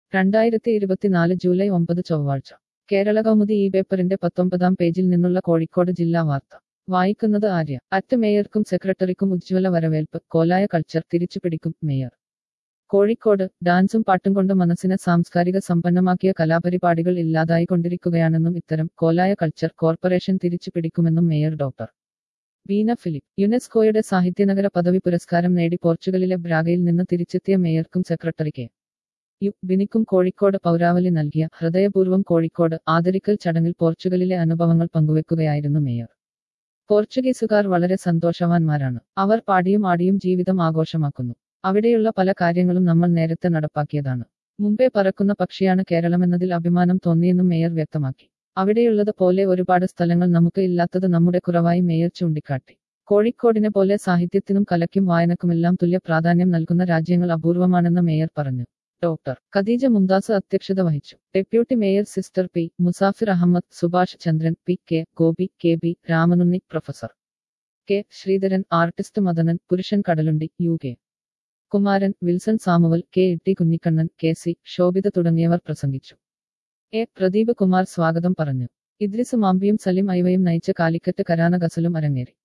രണ്ടായിരത്തി ഇരുപത്തിനാല് ജൂലൈ ഒമ്പത് ചൊവ്വാഴ്ച കേരള കൗമുദി ഈ പേപ്പറിന്റെ പത്തൊമ്പതാം പേജിൽ നിന്നുള്ള കോഴിക്കോട് ജില്ലാ വാർത്ത വായിക്കുന്നത് ആര്യ അറ്റ് മേയർക്കും സെക്രട്ടറിക്കും ഉജ്ജ്വല വരവേൽപ്പ് കോലായ കൾച്ചർ തിരിച്ചുപിടിക്കും മേയർ കോഴിക്കോട് ഡാൻസും പാട്ടും കൊണ്ട് മനസ്സിനെ സാംസ്കാരിക സമ്പന്നമാക്കിയ കലാപരിപാടികൾ ഇല്ലാതായിക്കൊണ്ടിരിക്കുകയാണെന്നും ഇത്തരം കോലായ കൾച്ചർ കോർപ്പറേഷൻ തിരിച്ചുപിടിക്കുമെന്നും മേയർ ഡോക്ടർ ബീന ഫിലിപ്പ് യുനെസ്കോയുടെ സാഹിത്യനഗര പദവി പുരസ്കാരം നേടി പോർച്ചുഗലിലെ ബ്രാഗയിൽ നിന്ന് തിരിച്ചെത്തിയ മേയർക്കും സെക്രട്ടറി കെ യു ബിനിക്കും കോഴിക്കോട് പൗരാവലി നൽകിയ ഹൃദയപൂർവ്വം കോഴിക്കോട് ആദരിക്കൽ ചടങ്ങിൽ പോർച്ചുഗലിലെ അനുഭവങ്ങൾ പങ്കുവെക്കുകയായിരുന്നു മേയർ പോർച്ചുഗീസുകാർ വളരെ സന്തോഷവാന്മാരാണ് അവർ പാടിയും ആടിയും ജീവിതം ആഘോഷമാക്കുന്നു അവിടെയുള്ള പല കാര്യങ്ങളും നമ്മൾ നേരത്തെ നടപ്പാക്കിയതാണ് മുമ്പേ പറക്കുന്ന പക്ഷിയാണ് കേരളമെന്നതിൽ അഭിമാനം തോന്നിയെന്നും മേയർ വ്യക്തമാക്കി അവിടെയുള്ളത് പോലെ ഒരുപാട് സ്ഥലങ്ങൾ നമുക്ക് ഇല്ലാത്തത് നമ്മുടെ കുറവായി മേയർ ചൂണ്ടിക്കാട്ടി കോഴിക്കോടിനെ പോലെ സാഹിത്യത്തിനും കലയ്ക്കും വായനക്കുമെല്ലാം തുല്യ പ്രാധാന്യം നൽകുന്ന രാജ്യങ്ങൾ അപൂർവമാണെന്ന് മേയർ പറഞ്ഞു ഡോക്ടർ ഖദീജ മുംതാസ് അധ്യക്ഷത വഹിച്ചു deputy mayor sister P Musafir Ahammed Subhash Chandran P K Gopi K B Ramanunni professor K Sreedharan artist Madanan Purushan Kadalundi U K Kumaran Wilson Samuel K Itty Kunhikannan K C Shobhitha തുടങ്ങിയവർ പ്രസംഗിച്ചു എ പ്രദീപ് കുമാർ സ്വാഗതം പറഞ്ഞു ഇദ്രിസ് മാമ്പിയും സലിം ഐവയും നയിച്ച കാലിക്കറ്റ് കരാന ഗസലും അരങ്ങേറി